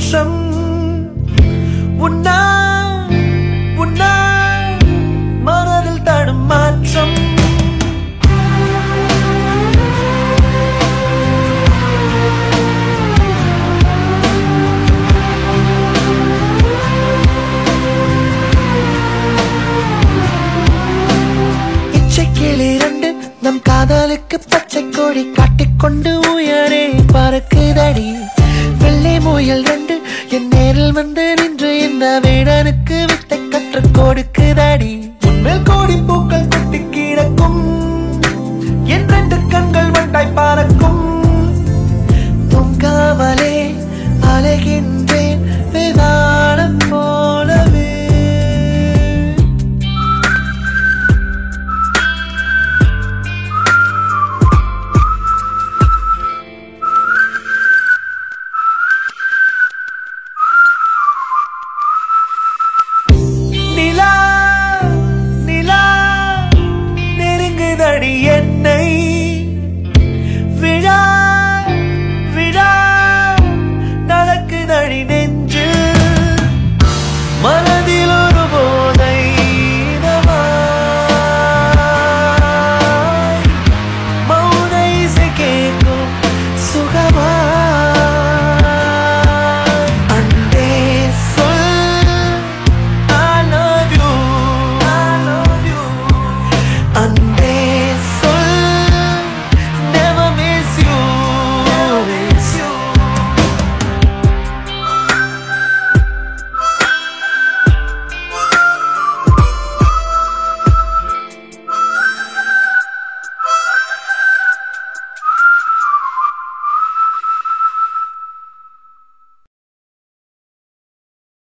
மாற்றம் உன்னா உன்னா மனதில் தடும் மாற்றம் இச்சைக்கிளி இரண்டு நம் காதலுக்கு பச்சை கொடி காட்டிக்கொண்டு உயரே பறக்குதடி வெள்ளை முயல் ரெண்டு என் நேரில் வந்து நின்று இந்த வீடனுக்கு வித்தை கற்றுக் கொடுக்குதடி உன்மேல் கோடி பூக்கள் கொட்டி கிடக்கும் என் ரெண்டு கண்கள் வண்டாய் பறக்கும் தூங்காமலே